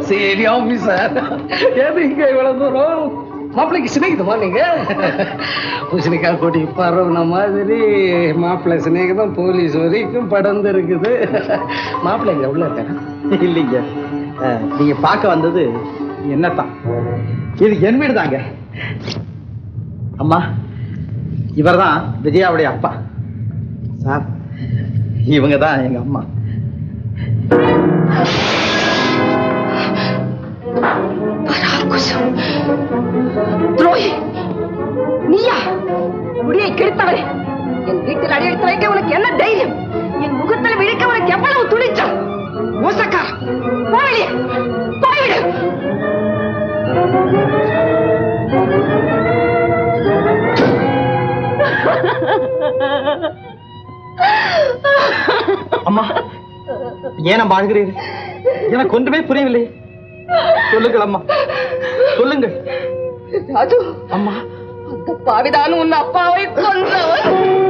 சரி ஆபீசர் ஏது இங்க இவ்வளவு தூரம் மாப்பிள்ளைக்கு சிநேகிதமா நீங்க பூசணிக்காய் கொடி பரவுன மாதிரி மாப்பிள்ளை சிநேகிதம் போலீஸ் வரைக்கும் படர்ந்து இருக்குது மாப்பிள்ளை இங்க உள்ள இருக்காரு இல்லைங்க அஹ், நீங்க பார்க்க வந்தது என்னத்தான் இது என் வீடு தாங்க அம்மா இவர்தான் விஜயாவுடைய அப்பா சார் இவங்க தான் எங்க அம்மா பராங்குசம் துரோகி நீயா முடியை கெடுத்தவரே என் வீட்டில் அடியெடுத்து வைக்க உனக்கு என்ன தைரியம் என் முகத்தில் விழிக்க உனக்கு எவ்வளவு துணிச்சல் மோசக்கார போவெளியே போய்விடு அம்மா ஏன் நம்ம அழுகிறீர்கள் எனக்கு ஒன்றுமே புரியவில்லை சொல்லுங்கள் அம்மா சொல்லுங்கள் ராஜு அம்மா அந்த பாவிதான் உன் அப்பாவை கொன்றவன்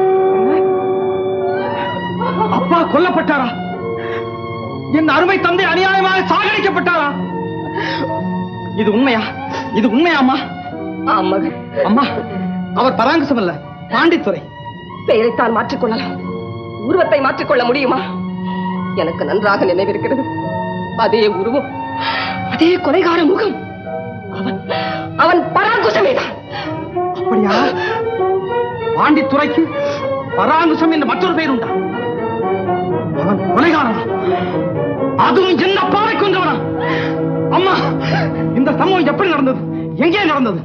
அப்பா கொல்லப்பட்டாரா என் அருமை தந்தை அநியாயமாக சாகடிக்கப்பட்டாரா இது உண்மையா இது உண்மையா அம்மா ஆமகன் அம்மா அவர் பராங்கசம் அல்ல பாண்டித்துறை பெயரைத்தான் மாற்றிக்கொள்ளலாம் உருவத்தை மாற்றிக்கொள்ள முடியுமா எனக்கு நன்றாக நினைவிருக்கிறது அதே உருவம் அதே கொலைகார முகம் அவன் அவன் பராங்குசமேதான் அப்படியா பாண்டித்துறைக்கு பராங்குசம் என்ற மற்றொரு பெயர் உண்டா அவன் கொலைகாரனா அதுவும் என்ன பாவை கொன்றவனா அம்மா இந்த சம்பவம் எப்படி நடந்தது எங்கே நடந்தது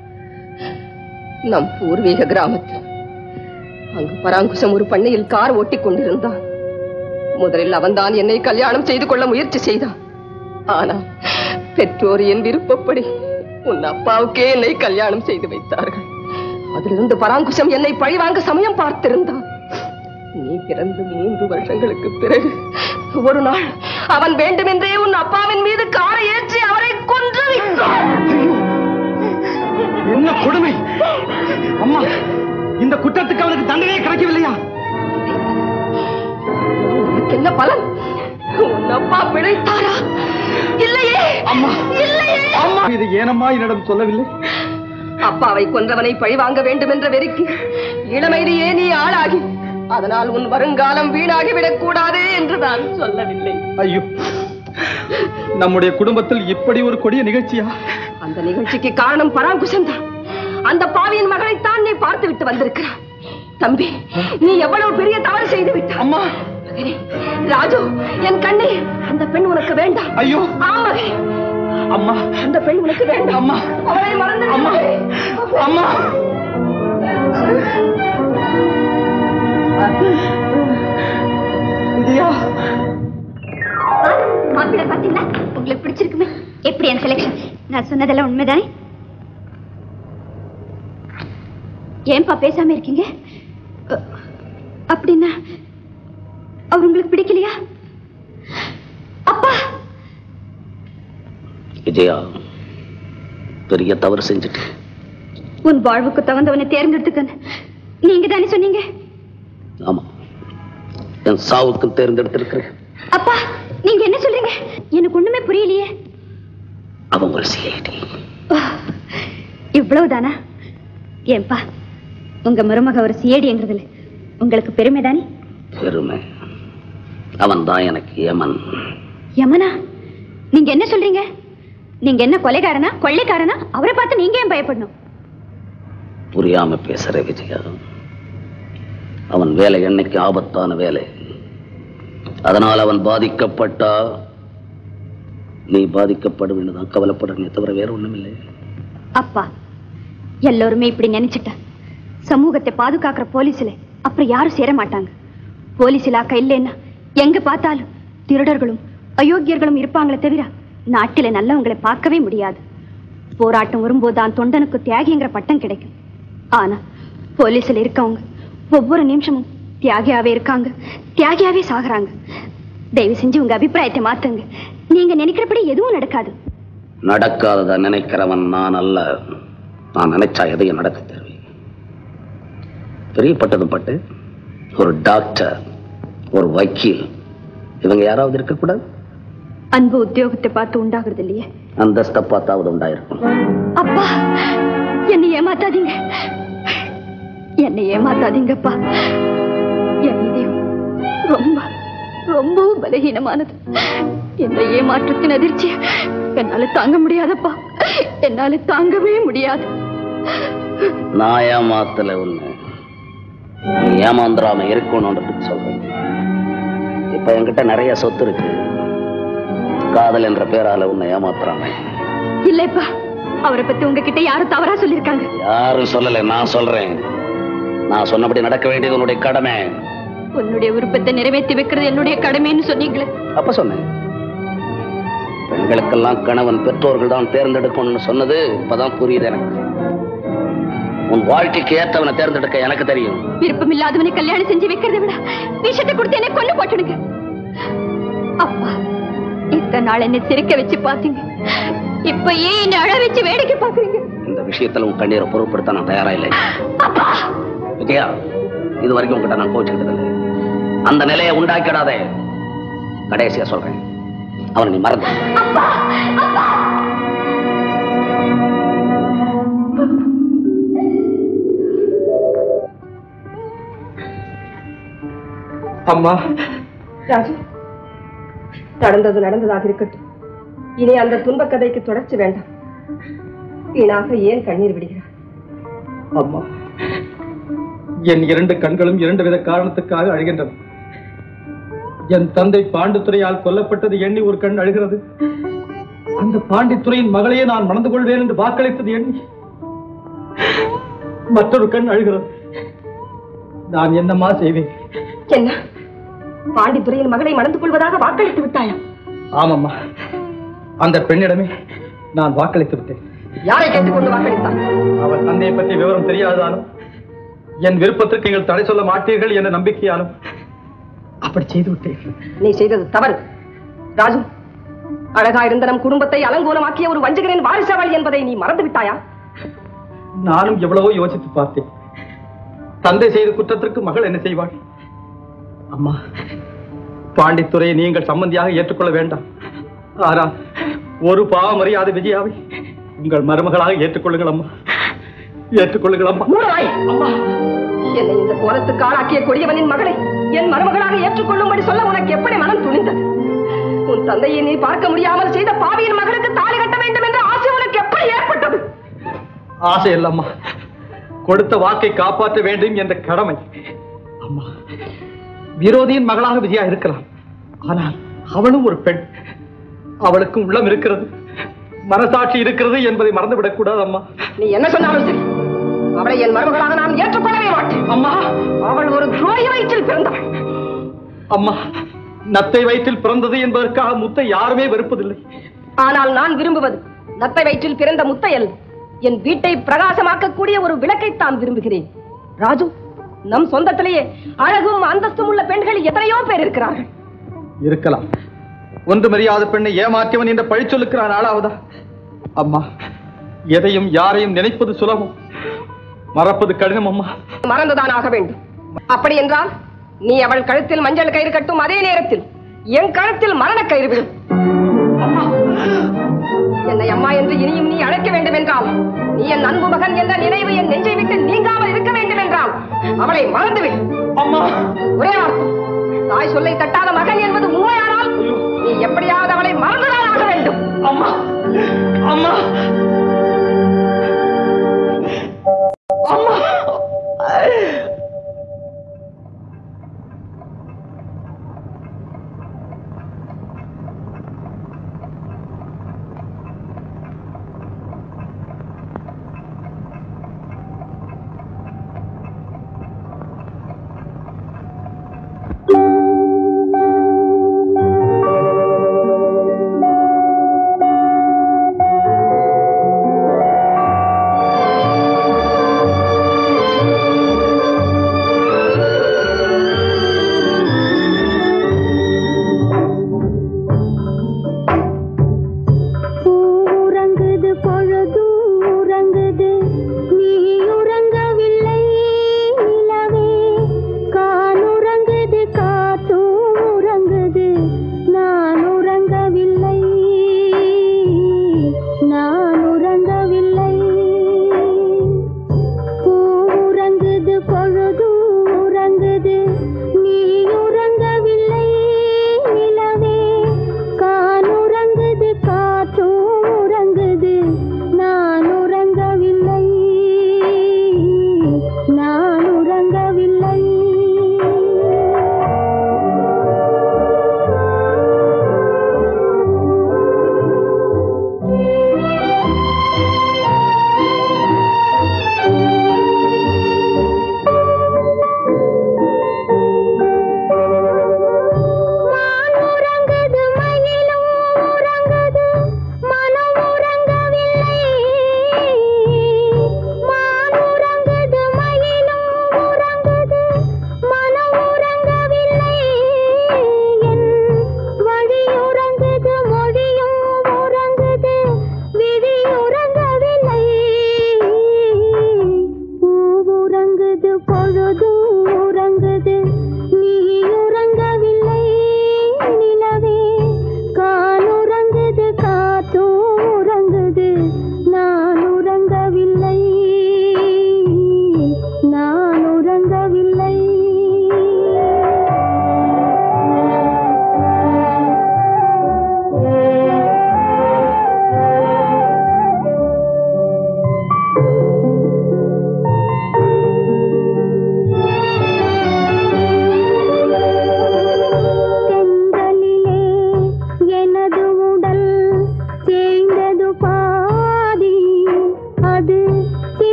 நம் பூர்வீக கிராமத்தில் அங்கு பராங்குசம் ஒரு பண்ணையில் கார் ஓட்டிக் கொண்டிருந்தான் முதலில் அவன்தான் என்னை கல்யாணம் செய்து கொள்ள முயற்சி செய்தான் ஆனால் பெற்றோர் என் விருப்பப்படி உன் அப்பாவுக்கே என்னை கல்யாணம் செய்து வைத்தார்கள் அதிலிருந்து பராங்குசம் என்னை பழிவாங்க சமயம் பார்த்திருந்தான் நீ பிறந்து மூன்று வருஷங்களுக்கு பிறகு ஒரு நாள் அவன் வேண்டுமென்றே உன் அப்பாவின் மீது காரை ஏற்றி அவரை கொன்று விட்டான் என்ன கொடுமை அம்மா இந்த குற்றத்துக்கு அவனுக்கு தண்டனையே கிடைக்கவில்லையா உனக்கு என்ன பலன் உன் அப்பா பிழைத்தாரா இல்லையே அம்மா இல்லையே அம்மா இது ஏனம்மா என்னிடம் சொல்லவில்லை அப்பாவை கொன்றவனை பழிவாங்க வேண்டும் என்ற வெறிக்கு இளமையிலேயே நீ ஆளாகி அதனால் உன் வருங்காலம் வீணாகிவிடக் கூடாது என்று நான் சொல்லவில்லை ஐயோ நம்முடைய குடும்பத்தில் இப்படி ஒரு கொடிய நிகழ்ச்சியா அந்த நிகழ்ச்சிக்கு காரணம் பராங்குசம் தான் அந்த பாவியின் மகனைத்தான் நீ பார்த்து விட்டு வந்திருக்கிறாய் தம்பி நீ எவ்வளவு பெரிய தவறு செய்து விட்டாய் அம்மா மகனே, ராஜு என் கண்ணே அந்த பெண் உனக்கு வேண்டாம் ஐயோ ஆமகே அம்மா அந்த பெண் உனக்கு வேண்டாம் அம்மா அவளை மறந்து அம்மா அம்மா விஜயா மாப்பிள்ளை பாத்தீங்களா உங்களுக்கு பிடிச்சிருக்குமே எப்படி என் செலெக்ஷன் நான் சொன்னதெல்லாம் உண்மைதானே ஏன்பா பேசாம இருக்கீங்க அ, அப்படின்னா அவர் உங்களுக்கு பிடிக்கலையா அப்பா விஜயா பெரிய தவறு செஞ்சுட்டேன் உன் வாழ்வுக்கு தகுந்தவனை தேர்ந்தெடுத்துக்கன்னு நீங்க தானே சொன்னீங்க ஆமா என் சாவுக்கு தேர்ந்தெடுத்திருக்கிறேன் அப்பா நீங்க என்ன சொல்றீங்க எனக்கு ஒண்ணுமே புரியலையே அவன் ஒரு சிஐடி இவ்வளவுதானா ஏன்பா உங்க மருமக ஒரு சிஏடிங்கிறதுல உங்களுக்கு பெருமை தானே பெருமை அவன் தான் எனக்கு ஏமன் யமனா நீங்க என்ன சொல்றீங்க நீங்க என்ன கொலைகாரனா கொள்ளைக்காரனா அவரை பார்த்து நீங்க ஏன் பயப்படணும் புரியாம பேசுற விஜயா அவன் வேலை என்னைக்கு ஆபத்தான வேலை அதனால் அவன் பாதிக்கப்பட்டா நீ பாதிக்கப்படுவேன்னு தான் கவலைப்படுறேனே தவிர வேற ஒண்ணுமில்லை அப்பா எல்லோருமே இப்படி நினைச்சிட்டா சமூகத்தை பாதுகாக்கிற போலீஸ்ல அப்புறம் யாரும் சேர மாட்டாங்க போலீஸ் இலாக்கா இல்லைன்னா எங்க பார்த்தாலும் திருடர்களும் அயோக்கியர்களும் இருப்பாங்களே தவிர நாட்டில நல்லவங்களை பார்க்கவே முடியாது போராட்டம் வரும்போது தான் தொண்டனுக்கு தியாகிங்கிற பட்டம் கிடைக்கும் ஆனா போலீஸ்ல இருக்கவங்க ஒவ்வொரு நிமிஷமும் தியாகியாவே இருக்காங்க தியாகியாவே சாகுறாங்க தயவு செஞ்சு உங்க அபிப்பிராயத்தை மாத்துங்க நீங்க நினைக்கிறபடி எதுவும் நடக்காது நடக்காததை நினைக்கிறவன் நான் அல்ல நான் நினைச்சா எதையும் நடத்தி தருவேன் பிரியப்பட்டதும் பட்டு ஒரு டாக்டர் ஒரு வக்கீல் இவங்க யாராவது இருக்கக்கூடாது அன்பு உத்தியோகத்தை பார்த்து உண்டாகிறது இல்லையே அந்தஸ்தை பார்த்தாவது உண்டாயிருக்கும் அப்பா என்னை ஏமாத்தாதீங்க என்னை ஏமாத்தாதீங்கப்பா என் இதயம் ரொம்ப ரொம்ப பலகீனமானது இந்த ஏமாற்றத்தின் அதிர்ச்சி என்னால தாங்க முடியாதப்பா என்னால தாங்கவே முடியாது நான் ஏமாத்தல உன்னை நீ ஏமாந்துராம இருக்கணும்ன்றதுக்கு சொல்றேன் இப்ப என்கிட்ட நிறைய சொத்து இருக்கு காதல் என்ற பேரால உன்னை ஏமாத்துறாங்க இல்லப்பா அவரை பத்தி உங்ககிட்ட யாரும் தவறா சொல்லிருக்காங்க யாரும் சொல்லல நான் சொல்றேன் நான் சொன்னபடி நடக்க வேண்டியது உன்னுடைய கடமை உன்னுடைய விருப்பத்தை நிறைவேற்றி வைக்கிறது என்னுடைய கடமைன்னு சொன்னீங்களே அப்ப சொன்னேன் பெண்களுக்கெல்லாம் கணவன் பெற்றோர்கள் தான் தேர்ந்தெடுக்கணும்னு சொன்னது இப்பதான் புரியுது எனக்கு உன் வாழ்க்கைக்கு ஏற்றவனை தேர்ந்தெடுக்க எனக்கு தெரியும் விருப்பம் இல்லாதவனை கல்யாணம் செஞ்சு வைக்கிறதை விட விஷத்தை கொடுத்து என்னை கொண்டு போட்டுடுங்க அப்பா இத்தனை நாள் என்னை சிரிக்க வச்சு பாத்தீங்க இப்ப ஏன் என்னை அழ வச்சு வேடிக்கை பாக்குறீங்க இந்த விஷயத்துல உன் கண்ணீரை பொருட்படுத்த நான் தயாரா இல்லை அப்பா விஜயா இது வரைக்கும் உங்ககிட்ட நான் கோச்சுக்கிட்டது இல்லை அந்த நிலையை உண்டாக்கிடாதே கடைசியா சொல்றேன் அவனை நீ மறந்து அம்மா ராஜு நடந்தது நடந்ததாக இருக்கட்டும் இனி அந்த துன்பக் கதைக்கு தொடர்ச்சி வேண்டாம் வீணாக ஏன் கண்ணீர் விடுகிறார் அம்மா என் இரண்டு கண்களும் இரண்டு வித காரணத்துக்காக அழுகின்றன என் தந்தை பாண்டித்துறையால் கொல்லப்பட்டது எண்ணி ஒரு கண் அழுகிறது அந்த பாண்டித்துறையின் மகளையே நான் மணந்து கொள்வேன் என்று வாக்களித்தது எண்ணி மற்றொரு கண் அழுகிறது நான் என்னம்மா செய்வேன் என்ன பாண்டித்துறையின் மகளை மணந்து கொள்வதாக வாக்களித்து விட்டாயா ஆமாம்மா அந்த பெண்ணிடமே நான் வாக்களித்து விட்டேன் யாரை கேட்டுக்கொண்டு வாக்களித்தான் அவர் தந்தையை பற்றி விவரம் தெரியாதாலும் என் விருப்பத்திற்கு நீங்கள் தடை சொல்ல மாட்டீர்கள் என்ற நம்பிக்கையாலும் அப்படி செய்து விட்டேன் நீ செய்தது தவறு ராஜு அழகா இருந்த நம் குடும்பத்தை அலங்கோலமாக்கிய ஒரு வஞ்சகரின் வாரிசவள் என்பதை நீ மறந்து விட்டாயா நானும் எவ்வளவோ யோசித்து பார்த்தேன் தந்தை செய்த குற்றத்திற்கு மகள் என்ன செய்வாள் அம்மா பாண்டித்துறையை நீங்கள் சம்பந்தியாக ஏற்றுக்கொள்ள வேண்டாம் ஆனால் ஒரு பாவம் அறியாத விஜயாவை உங்கள் மருமகளாக ஏற்றுக்கொள்ளுங்கள் அம்மா ஏற்றுக்கொள்ளுங்கள் அம்மா மூடவாய் அம்மா என்னை இந்த கோலத்துக்கு ஆளாக்கிய கொடியவனின் மகளை என் மருமகளாக ஏற்றுக்கொள்ளும்படி சொல்ல உனக்கு எப்படி மனம் துணிந்தது உன் தந்தையை நீ பார்க்க முடியாமல் செய்த பாவியின் மகளுக்கு தாலி கட்ட வேண்டும் என்ற ஆசை உனக்கு எப்படி ஏற்பட்டது ஆசை இல்லம்மா கொடுத்த வாக்கை காப்பாற்ற வேண்டும் என்ற கடமை அம்மா விரோதியின் மகளாக விஜயா இருக்கலாம் ஆனால் அவளும் ஒரு பெண் அவளுக்கும் உள்ளம் இருக்கிறது மனசாட்சி இருக்கிறது என்பதை மறந்துவிடக் கூடாது அம்மா நீ என்ன சொன்னாலும் சரி அவளை என் மருமகளாக நான் ஏற்றுக்கொள்ளவே மாட்டேன் அம்மா அவள் ஒரு துரோகி வயிற்றில் பிறந்தவள் அம்மா நத்தை வயிற்றில் பிறந்தது என்பதற்காக முத்தை யாருமே வெறுப்பதில்லை ஆனால் நான் விரும்புவது நத்தை வயிற்றில் பிறந்த முத்தையல் என் வீட்டை பிரகாசமாக்கக்கூடிய ஒரு விளக்கைத்தான் விரும்புகிறேன் ராஜு நம் சொந்தத்திலேயே அழகும் அந்தஸ்தும் உள்ள பெண்கள் எத்தனையோ பேர் இருக்கிறார்கள் இருக்கலாம் ஒன்று மரியாத பெண்ணை ஏமாற்றியவன் என்ற பழிச்சொல்லுக்கு நான் ஆளாவதா அம்மா எதையும் யாரையும் நினைப்பது சுலபம் மறப்பது கடினம் அம்மா மறந்துதான் ஆக வேண்டும் அப்படி என்றால் நீ அவள் கழுத்தில் மஞ்சள் கயிறு கட்டும் அதே நேரத்தில் என் கழுத்தில் மரண கயிறு விடும் என்னை அம்மா என்று இனியும் நீ அழைக்க வேண்டும் என்றால் நீ என் அன்பு மகன் என்ற நினைவு என் நெஞ்சை விட்டு நீங்காமல் இருக்க வேண்டும் என்றால் அவளை மறந்துவிடு அம்மா ஒரே வார்த்தை தாய் சொல்லை தட்டாத மகன் என்பது உண்மையானால் நீ எப்படியாவது அவளை மறந்துதான் ஆக வேண்டும் அம்மா அம்மா அம்மா பொழுதும்